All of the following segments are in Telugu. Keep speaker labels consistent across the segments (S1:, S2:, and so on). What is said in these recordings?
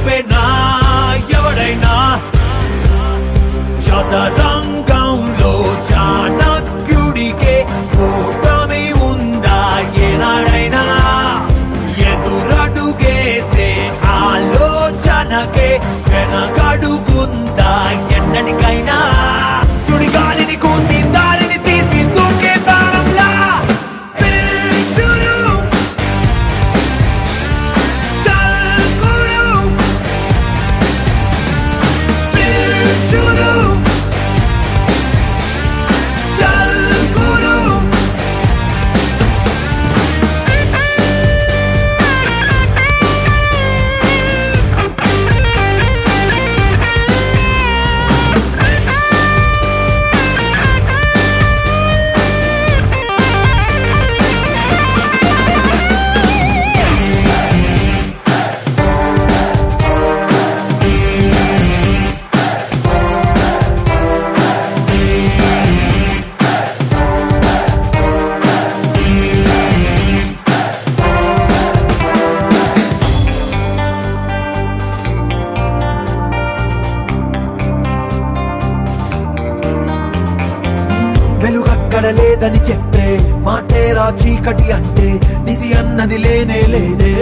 S1: ఆపేనా ఎవడైనా చదరంగంలో చాణక్యుడికే కూటమి ఉందా ఏనాడైనా ఎదురడుగేసే ఆలోచనకే వెనకడుగుందా ఎన్నటికైనా సుడిగాలిని కూసి దారిని తీసి దూకే దారంలా ఫినిషులు చల్కులు ఫినిషులు చల్కులు వెలుగక్కడ లేదని చెప్పే మాటేరా చీకటి అంటే నిసి అన్నది లేనే లేదే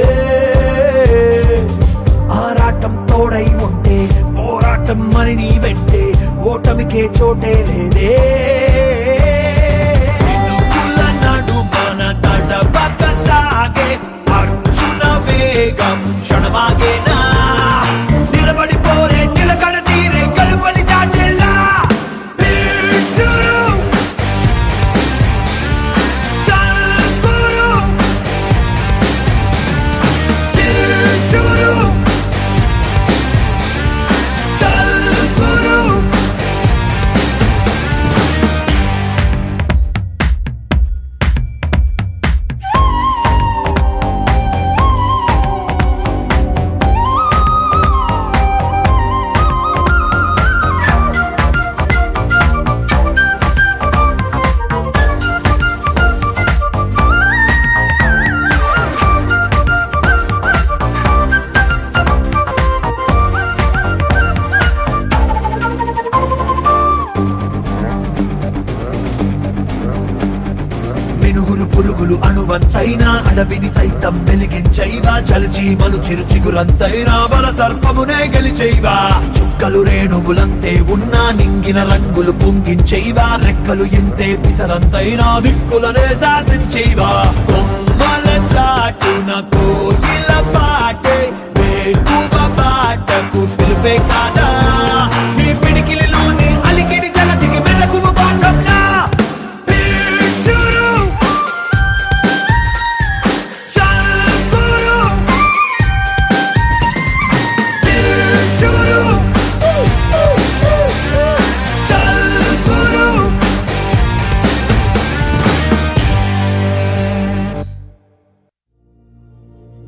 S1: ఆరాటం తోడై ఉంటే పోరాటం మరి నీ వెంటే ఓటమికే చోటే లేదే వెలుగుల నడుమన తడబక సాగే అర్జున వేగం క్షణమాగేనా నిలబడి పోరే నిలకడ తీరే కలుపని చాటెల్లా భీషుడు చల్కుడు భీషుడు చల్కుడు మినుగురు పురుగులు అణువంతైనా అడవిని సైతం వెలిగించైవా చలిచి మలు చిరు చిగురంతైనా బల సర్పమునే గెలిచైవా చుక్కలు రేణువులంతే ఉన్నా నింగిన రంగులు పొంగించైవా రెక్కలు ఎంతే పిసరంతైనా దిక్కులనే శాసించైవా కొమ్మల చాటున కోయిల పాటే వేకువ పాటకు పిలిపే కాదా